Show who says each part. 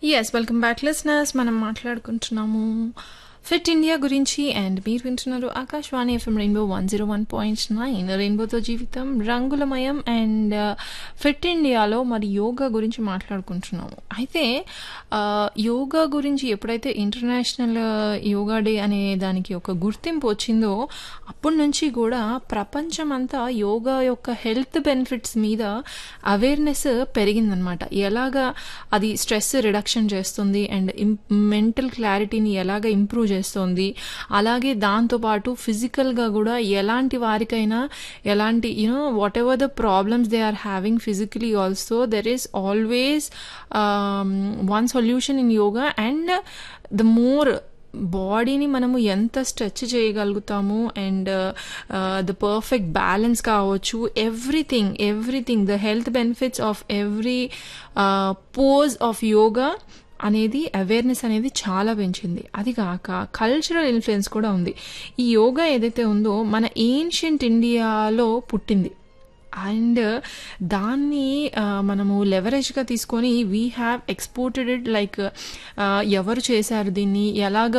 Speaker 1: Yes. Welcome back listeners. మనం మాట్లాడుకుంటున్నాము fit India గురించి అండ్ మీరు వింటున్నారు ఆకాశవాణి ఎఫ్ఎం రెయిన్బో 101.9 రెయిన్బోతో జీవితం రంగులమయం అండ్ ఫిట్ ఇండియాలో మరి యోగా గురించి మాట్లాడుకుంటున్నాము. అయితే ఆహ్, యోగా గురించి ఎప్పుడైతే ఇంటర్నేషనల్ యోగా డే అనే దానికి ఒక గుర్తింపు వచ్చిందో అప్పటి నుంచి కూడా ప్రపంచమంతా యోగా యొక్క హెల్త్ బెనిఫిట్స్ మీద అవేర్‌నెస్ పెరిగిందనమాట. ఎలాగా అది స్ట్రెస్ రిడక్షన్ చేస్తుంది అండ్ ఇం మెంటల్ క్లారిటీని ఎలాగా ఇంప్రూవ్ చేస్తోంది. అలాగే దాంతో పాటు ఫిజికల్‌గా కూడా ఎలాంటి వారికైనా ఎలాంటి you know whatever the problems they are having physically also there is always ah, one solution in yoga and the more బాడీని మనము ఎంత స్ట్రెచ్ చేయగలుగుతాము and ah, the perfect balance కావచ్చు. Everything, everything the health benefits of every ah, pose of yoga అనేది awareness అనేది చాలా పెంచింది. అది కాక కల్చరల్ ఇన్‌ఫ్లుయెన్స్ కూడా ఉంది. ఈ యోగా ఏదైతే ఉందో మన ఏన్షియంట్ ఇండియాలో పుట్టింది. అండ్ దాన్ని ఆహ్, మనము లెవరేజ్‌గా తీసుకొని we have exported it like ah, ఎవరు చేశారు దీన్ని? ఎలాగా